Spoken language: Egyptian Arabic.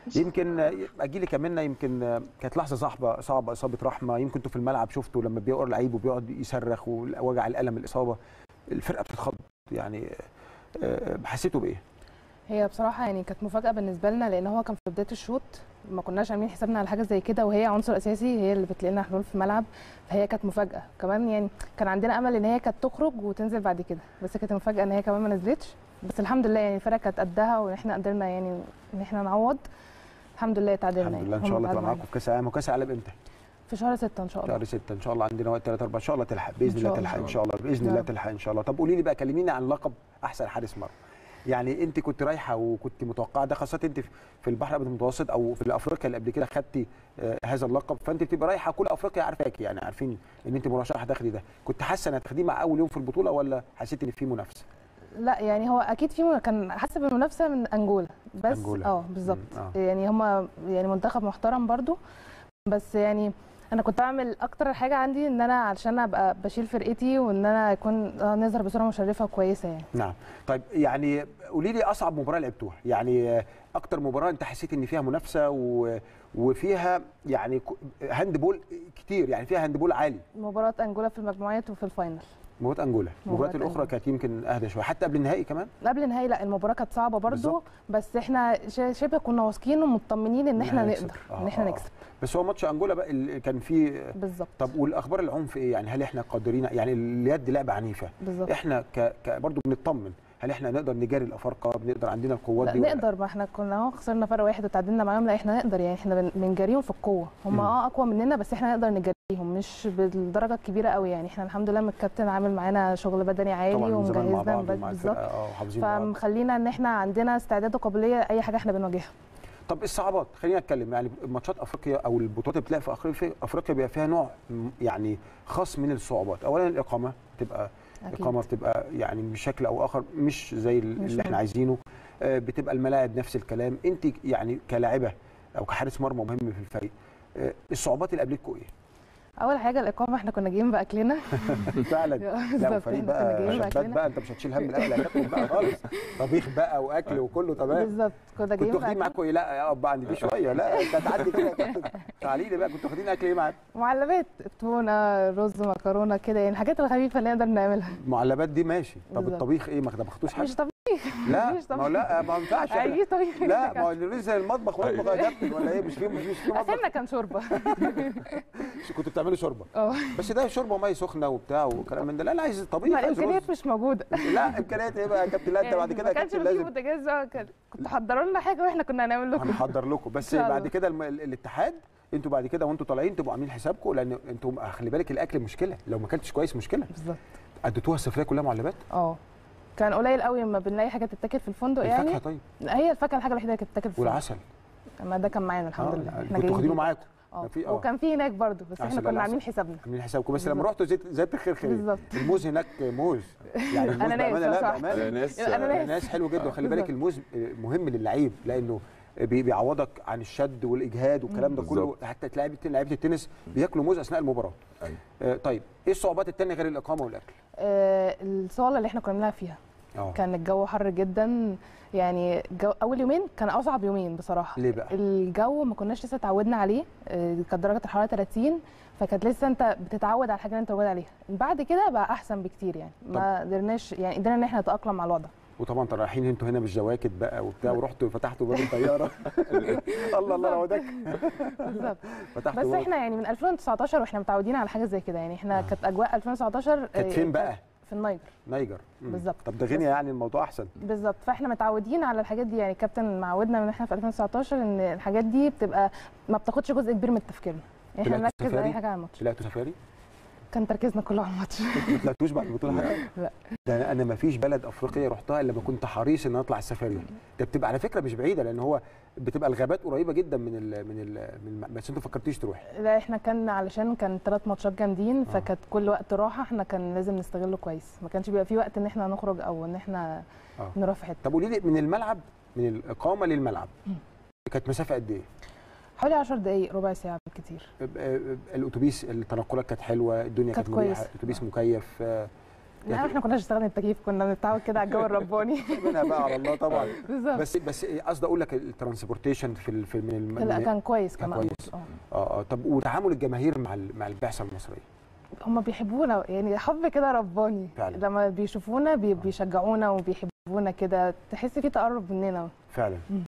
يمكن اجي لك منا يمكن كانت لحظه صعبه صعبه اصابه رحمه يمكن انتوا في الملعب شفتوا لما بيقر لعيب وبيقعد يصرخ ووجع الالم الاصابه الفرقه بتتخض يعني آه، حسيتوا بايه؟ هي بصراحه يعني كانت مفاجاه بالنسبه لنا لان هو كان في بدايه الشوط ما كناش عاملين حسابنا على حاجه زي كده وهي عنصر اساسي هي اللي بتلاقي لنا حلول في الملعب فهي كانت مفاجاه كمان يعني كان عندنا امل ان هي كانت تخرج وتنزل بعد كده بس كانت المفاجاه ان هي كمان ما نزلتش بس الحمد لله يعني الفرقه كانت قدها وان احنا قدرنا يعني ان احنا نعوض الحمد لله تعادلنا الحمد لله ان يعني. شاء هم الله تبقى بعد معاكم في كاس العالم وكاس العالم امتى؟ في شهر 6 ان شاء الله شهر 6 ان شاء الله عندنا وقت 3 4 ان شاء الله تلحق باذن إن الله شاء تلحق الله. ان شاء الله باذن يا الله رب. تلحق ان شاء الله طب قولي لي بقى كلميني عن لقب احسن حارس مرمى يعني انت كنت رايحه وكنت متوقعه ده خاصه انت في- في البحر الابيض المتوسط او في افريقيا اللي قبل كده خدتي آه، هذا اللقب فانت بتبقى رايحه كل افريقيا عارفاك يعني عارفين ان انت مرشحه تاخدي ده كنت حاسه انك تاخديه مع اول يوم في البطوله ولا حسيت ان في منافسه لا يعني هو اكيد في م- كان حاسه بالمنافسه من انجولا بس أنجولا. اه بالظبط مم، آه. يعني هم يعني منتخب محترم برضو بس يعني انا كنت بعمل اكتر حاجه عندي ان انا علشان ابقى بشيل فرقتي وان انا اكون آه، نظهر بصوره مشرفه وكويسه يعني نعم طيب يعني قولي لي اصعب مباراه لعبتوها يعني آه، اكتر مباراه انت حسيت ان فيها منافسه و... وفيها يعني ك- هاند بول كتير يعني فيها هاند بول عالي مباراه انجولا في المجموعات وفي الفاينل مباراه انجولا المباريات مباراة الاخرى أنجولا. كانت يمكن اهدى شويه حتى قبل النهائي كمان قبل النهائي لا المباراه كانت صعبه برضو بالظبط. بس احنا ش- شبه كنا واثقين ومطمنين ان احنا هنكسب. نقدر آه، ان احنا آه. نكسب بس هو ماتش انجولا بقى اللي كان فيه بالظبط طب والاخبار العنف ايه يعني هل احنا قادرين يعني اليد لعبه عنيفه بالظبط احنا ك... ك... برضه بنطمن هل احنا نقدر نجاري الافارقه بنقدر عندنا القوات لا دي ولا نقدر ما احنا كنا اهو خسرنا فرق واحد وتعادلنا معاهم لا احنا نقدر يعني احنا بن- بنجاريهم في القوه هم مم. اه اقوى مننا بس احنا نقدر نجاريهم مش بالدرجه الكبيره قوي يعني احنا الحمد لله من الكابتن عامل معانا شغل بدني عالي طبعا من زمان مع ومجهزنا بعض بد- ومع بالظبط الفرقه اه وحافظين بعض فمخلينا ان احنا عندنا استعداد وقابليه اي حاجه احنا بنواجهها طب الصعوبات خلينا نتكلم يعني ماتشات افريقيا او البطولات اللي بتلاقي في افريقيا افريقيا بيبقى فيها نوع م- يعني خاص من الصعوبات اولا الاقامه بتبقى اكيد الاقامه بتبقى يعني بشكل او اخر مش زي مش اللي احنا مهم. عايزينه آه، بتبقى الملاعب نفس الكلام انت يعني كلاعبه او كحارس مرمى مهم في الفريق آه، الصعوبات اللي قابلتكم ايه اول حاجه الاقامه احنا كنا جايين باكلنا فعلا لا بالظبط، وفريق إحنا كنا بقى جايين شبات بأكلنا. بقى انت مش هتشيل هم الاكل هتاكل بقى خالص طبيخ بقى واكل وكله تمام بالظبط كنا كنتوا جايين واخدين باكلنا معاكم ايه لا يا اب عندي دي شويه لا انت هتعدي كده يا كابتن تعالي لي بقى كنتوا واخدين اكل ايه معاك معلبات تونه رز مكرونه كده يعني الحاجات الخفيفه اللي نقدر نعملها المعلبات دي ماشي طب بالظبط. الطبيخ ايه ما طبختوش حاجه مش طبيعي لا مش ما هو طبيخ. لا ما ينفعش إحنا- اي طبيعي لا ما هو ننزل المطبخ ونطبخ يا كابتن ولا ايه مش في مش في مطبخ اخرنا كان شوربه كنتوا بتعملوا شوربه اه بس ده شوربه وميه سخنه وبتاع وكلام من ده لا انا عايز طبيخ ما عايز الامكانيات رز. مش موجوده لا امكانيات ايه بقى يا كابتن لا انت يعني بعد كده ما يا كانش كابتن في لازم بوتاجاز بقى كان- كنت حضروا لنا حاجه واحنا كنا هنعمل لكم هنحضر لكم بس إن شاء بعد الله. كده الم- ال- الاتحاد انتوا بعد كده وانتوا طالعين تبقوا عاملين حسابكم لان انتوا خلي بالك الاكل مشكله لو ما اكلتش كويس مشكله بالظبط اديتوها السفريه كلها معلبات اه كان قليل قوي لما بنلاقي حاجه تتاكل في الفندق الفاكهه يعني طيب هي الفاكهه الحاجه الوحيده اللي كانت تتاكل في الفندق والعسل ما ده كان معانا الحمد آه، لله احنا كنتوا جايين واخدينه بيه. معاكم اه ما في- آه. وكان في هناك برضه بس عسل احنا لا، كنا لا، عاملين عسل. حسابنا عاملين حسابكم بس لما بالظبط. رحتوا زيت زيت الخير خير بالظبط الموز هناك موز يعني الموز أناناس بامانه لو لا سمحت. بامانه ناس أناناس. الناس حلو جدا وخلي بالك بالظبط. الموز مهم للعيب لانه بي- بيعوضك عن الشد والاجهاد والكلام ده كله بالظبط. حتى لعيبه لعيبه التنس بياكلوا موز اثناء المباراه أيوة. آه، طيب ايه الصعوبات التانية غير الاقامه والاكل آه الصاله اللي احنا كنا بنلعب فيها اه كان الجو حر جدا يعني جو اول يومين كان اصعب يومين بصراحه ليه بقى الجو ما كناش لسه اتعودنا عليه آه، كانت درجه الحراره 30 فكانت لسه انت بتتعود على الحاجه اللي انت موجود عليها بعد كده بقى احسن بكتير يعني ما قدرناش يعني قدرنا ان احنا نتاقلم مع الوضع وطبعا انتوا رايحين انتوا هنا بالجواكت بقى وبتاع ورحتوا فتحتوا باب الطياره الله الله لو ده بالظبط فتحتوا بس باب- احنا يعني من 2019 واحنا متعودين على حاجه زي كده يعني احنا آه. كانت اجواء 2019 كانت آه، فين بقى في النيجر نيجر مم. بالظبط. طب ده غينيا يعني الموضوع احسن بالظبط فاحنا متعودين على الحاجات دي يعني الكابتن معودنا من احنا في 2019 ان الحاجات دي بتبقى ما بتاخدش جزء كبير من تفكيرنا يعني احنا طلعتوا نركز على سفاري؟ اي حاجه على الماتش طلعتوا سفاري كان تركيزنا كله على الماتش ما طلعتوش بعد البطوله حتى لا. ده انا ما فيش بلد افريقيه رحتها الا لما كنت حريص ان اطلع السفاري دي ده بتبقى على فكره مش بعيده لان هو بتبقى الغابات قريبه جدا من ال من ال من الم- بس انتوا فكرتيش تروحي لا احنا كان علشان كان ثلاث ماتشات جامدين آه. فكانت كل وقت راحه احنا كان لازم نستغله كويس ما كانش بيبقى في وقت ان احنا نخرج او ان احنا آه. نروح في حته طب قولي لي من الملعب من الاقامه للملعب مم. كانت مسافه قد ايه؟ حوالي 10 دقائق ربع ساعه بالكتير ب- ب- الاتوبيس التنقلات كانت حلوه الدنيا كانت كانت مريحه كويسة. الاتوبيس مكيف آه، لا احنا كناش نستخدم التكييف كنا بنتعود كده على الجو الرباني منها بقى على الله طبعا بالظبط بس بس قصدي اقول لك الترانسبورتيشن في ال- في من الم- لا من- كان كويس كان كان مقبول كويس. اه اه اه طب وتعامل الجماهير مع ال- مع البعثه المصريه هم بيحبونا يعني حب كده رباني فعلا. لما بيشوفونا بي- بيشجعونا وبيحبونا كده تحس في تقرب مننا فعلا